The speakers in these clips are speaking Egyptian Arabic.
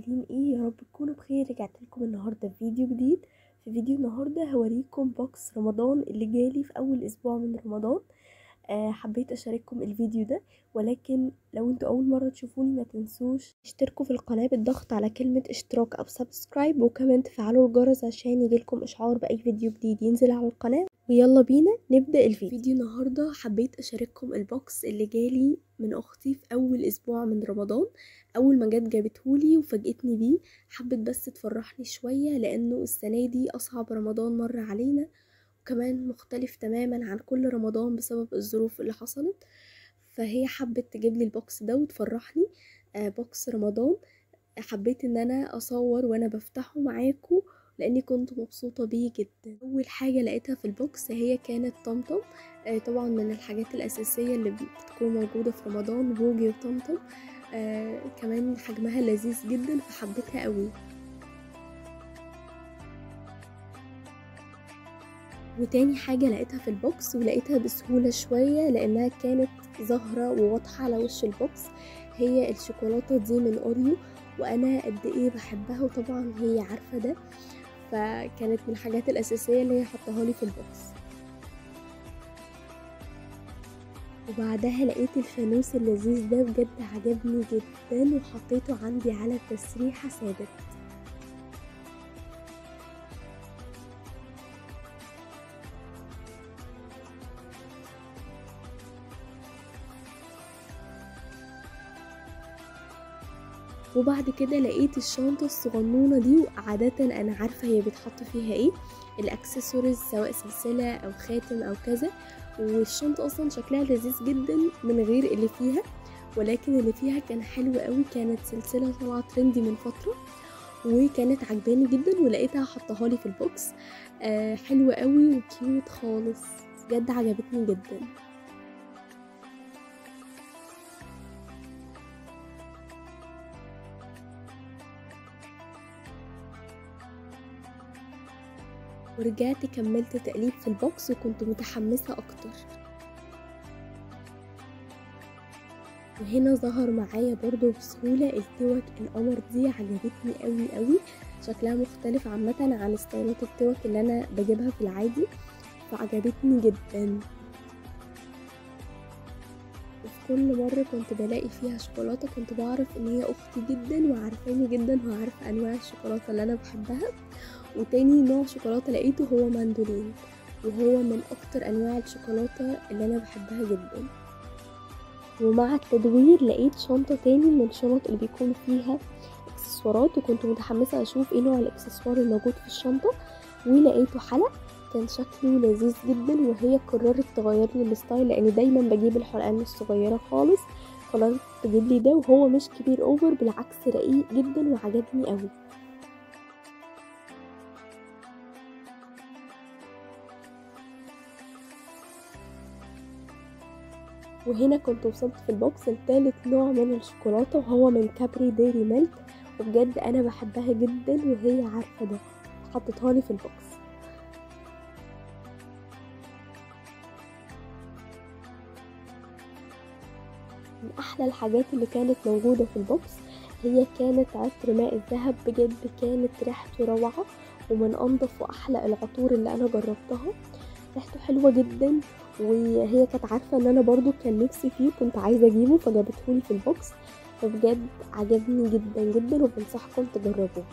عاملين ايه يا رب تكونوا بخير رجعت لكم النهارده بفيديو جديد في فيديو النهارده هوريكم بوكس رمضان اللي جالي في اول اسبوع من رمضان آه حبيت اشارككم الفيديو ده ولكن لو انتوا اول مره تشوفوني ما تنسوش اشتركوا في القناه بالضغط على كلمه اشتراك او سبسكرايب وكمان تفعلوا الجرس عشان يجيلكم اشعار باي فيديو جديد ينزل على القناه ويلا بينا نبدا الفيديو فيديو النهارده حبيت اشارككم البوكس اللي جالي من اختي في اول اسبوع من رمضان اول ما جت جابتهولي وفاجئتني بيه حبت بس تفرحني شويه لانه السنه دي اصعب رمضان مر علينا وكمان مختلف تماما عن كل رمضان بسبب الظروف اللي حصلت فهي حبت تجيب لي البوكس ده وتفرحني آه بوكس رمضان حبيت ان انا اصور وانا بفتحه معاكم لاني كنت مبسوطة بيه جدا اول حاجة لقيتها في البوكس هي كانت طمطم آه طبعا من الحاجات الاساسية اللي بتكون موجودة في رمضان بوجي وطمطم آه كمان حجمها لذيذ جدا فحبيتها قوي وتاني حاجة لقيتها في البوكس ولقيتها بسهولة شوية لأنها كانت ظاهرة وواضحة على وش البوكس هي الشوكولاتة دي من أوريو وأنا قد إيه بحبها وطبعا هي عارفة ده فكانت من الحاجات الأساسية اللي هي حطها لي في البوكس وبعدها لقيت الفانوس اللذيذ ده بجد عجبني جدا وحطيته عندي على التسريحة ثابت وبعد كده لقيت الشنطة الصغنونة دي وعادة أنا عارفة هي بتحط فيها ايه الأكسسوارز سواء سلسلة أو خاتم أو كذا والشنطة أصلا شكلها لذيذ جدا من غير اللي فيها ولكن اللي فيها كان حلو قوي كانت سلسلة طالعة ترندي من فترة وكانت عجباني جدا ولقيتها حطها لي في البوكس آه حلوة قوي وكيوت خالص بجد عجبتني جدا ورجعت كملت تقليب في البوكس وكنت متحمسة أكتر وهنا ظهر معايا برضو بسهولة التوك القمر دي عجبتني قوي قوي شكلها مختلف عامة عن ستايلات التوك اللي أنا بجيبها في العادي فعجبتني جدا وفي كل مرة كنت بلاقي فيها شوكولاتة كنت بعرف ان هي اختي جدا وعارفاني جدا وعارفة انواع الشوكولاتة اللي انا بحبها وتاني نوع شوكولاتة لقيته هو ماندولين وهو من اكتر انواع الشوكولاتة اللي انا بحبها جدا ومع التدوير لقيت شنطة تاني من الشنط اللي بيكون فيها اكسسوارات وكنت متحمسة اشوف ايه نوع الاكسسوار الموجود في الشنطة ولقيته حلق كان شكله لذيذ جدا وهي قررت تغير لي الستايل لان دايما بجيب الحلقان الصغيرة خالص قررت تجيب لي ده وهو مش كبير اوفر بالعكس رقيق جدا وعجبني قوي وهنا كنت وصلت في البوكس لتالت نوع من الشوكولاتة وهو من كابري ديري ميلك وبجد انا بحبها جدا وهي عارفة ده حطيتها لي في البوكس من احلى الحاجات اللي كانت موجودة في البوكس هي كانت عطر ماء الذهب بجد كانت ريحته روعة ومن انضف واحلى العطور اللي انا جربتها ريحته حلوة جدا وهي كانت عارفة ان انا برضو كان نفسي فيه كنت عايزة اجيبه فجابتهولي في البوكس فبجد عجبني جدا جدا وبنصحكم تجربوه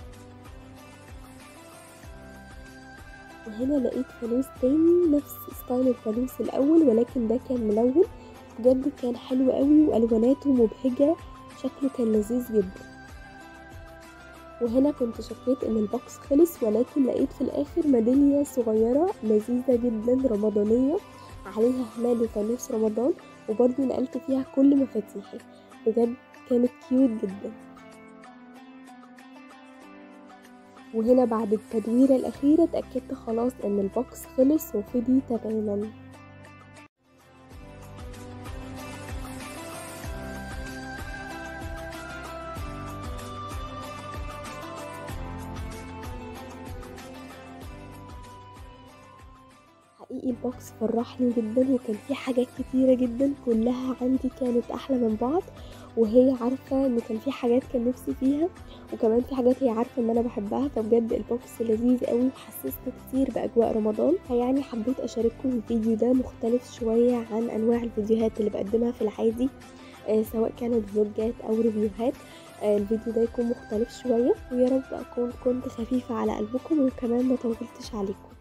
وهنا لقيت فانوس تاني نفس ستايل الفانوس الاول ولكن ده كان ملون بجد كان حلو قوي والواناته مبهجة شكله كان لذيذ جدا وهنا كنت شكيت ان البوكس خلص ولكن لقيت في الاخر ميدالية صغيرة لذيذة جدا رمضانية عليها هلال وفانوس رمضان وبرضه نقلت فيها كل مفاتيحي بجد كانت كيوت جدا وهنا بعد التدويرة الأخيرة اتأكدت خلاص ان البوكس خلص وفضي تماما حقيقي البوكس فرحني جدا وكان فيه حاجات كتيرة جدا كلها عندي كانت أحلى من بعض وهي عارفه ان كان في حاجات كان نفسي فيها وكمان في حاجات هي عارفه ان انا بحبها فبجد البوكس لذيذ قوي وحسسني كتير باجواء رمضان فيعني حبيت اشارككم الفيديو ده مختلف شويه عن انواع الفيديوهات اللي بقدمها في العادي آه سواء كانت فلوجات او ريفيوهات آه الفيديو ده يكون مختلف شويه ويا رب اكون كنت خفيفه على قلبكم وكمان ما طولتش عليكم